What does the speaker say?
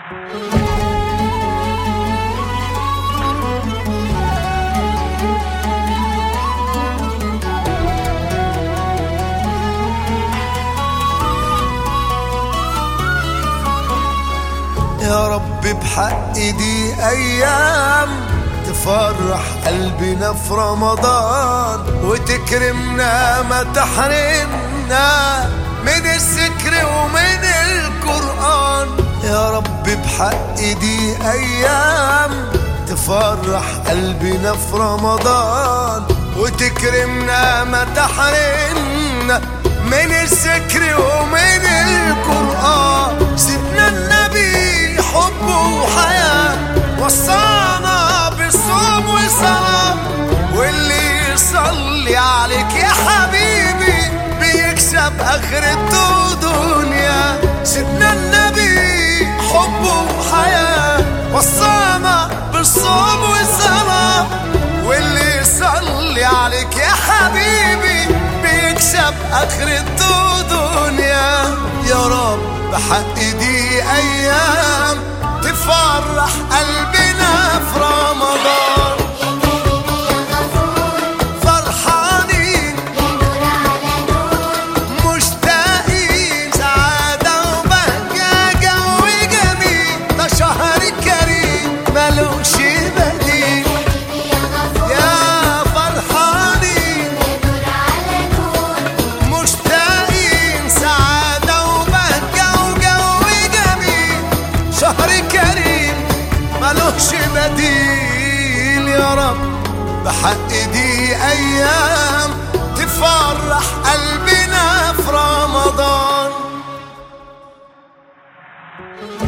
يا رب بحق دي ايام تفرح قلبنا في رمضان وتكرمنا ما تحرمنا من الذكر ومن القرآن يا رب بحق دي ايام تفرح قلبنا في رمضان وتكرمنا ما تحرمنا من الذكر ومن القرآن سيدنا النبي حب وحياة وصانا بالصوم والصلاة واللي يصلي عليك يا حبيبي بيكسب آخرته دنيا سيدنا النبي حب وحياة وصانا بالصوم والصلاة واللي يصلي عليك يا حبيبي بيكسب آخرته دنيا يا رب بحق دي أيام تفرح قلبنا في رمضان فرحانين مشتاقين سعادة وبهجة جو جميل ده شهر كريم ملوش بديل يا فرحانين مشتاقين سعادة وبهجة وجو جميل شهر كريم ملوش بديل يا رب بحق دي أيام تفرح قلبنا في رمضان